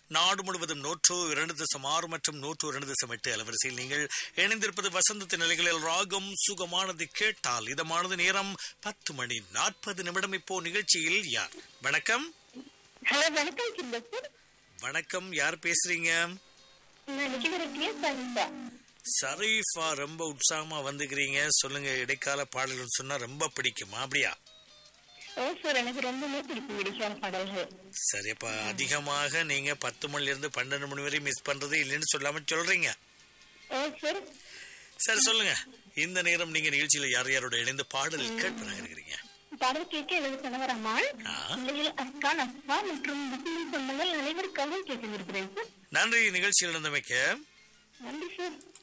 நாடு முழுவதும் நூற்று இரண்டு தசம் ஆறு மற்றும் நூற்று இரண்டு தசம் எட்டு அலவரிசையில் நீங்கள் இணைந்திருப்பது வசந்தத்தின் நிலைகளில் ராகம் சுகமானது கேட்டால் இதமானது நேரம் பத்து மணி நாற்பது நிமிடம் இப்போ நிகழ்ச்சியில் யார் வணக்கம் ஹலோ வணக்கம் சிந்தப்பூர் வணக்கம் யார் பேசுறீங்க நான் நிக்கிதரத்திய சரிதா ஷரீஃபா ரொம்ப உற்சாகமா வந்துக்கிறீங்க சொல்லுங்க இடைக்கால பாடல்கள் சொன்னா ரொம்ப பிடிக்குமா அப்படியா ஓ சார் எனக்கு ரொம்பவே பிடிக்கும் இடிக்கான பாடல்கள் சரி அப்ப அதிகமாக நீங்க பத்து மணில இருந்து பன்னெண்டு மணி வரை மிஸ் பண்றது இல்லைன்னு சொல்லாம சொல்றீங்க ஓ சார் சரி சொல்லுங்க இந்த நேரம் நீங்க நிகழ்ச்சியில யார் யாரோட இணைந்து பாடல் கேட்பதாக இருக்கிறீங்க பாடல் கேட்க எனது கணவர் அம்மாள் ஆ. நிலையில் அஸ்கான் அஸ்மா மற்றும் முஸ்லிம் சொந்தங்கள் அனைவருக்காகவும் கேட்டு இருக்கிறேன் சார் நன்றி நிகழ்ச்சியில் இருந்தமைக்க நன்றி சார்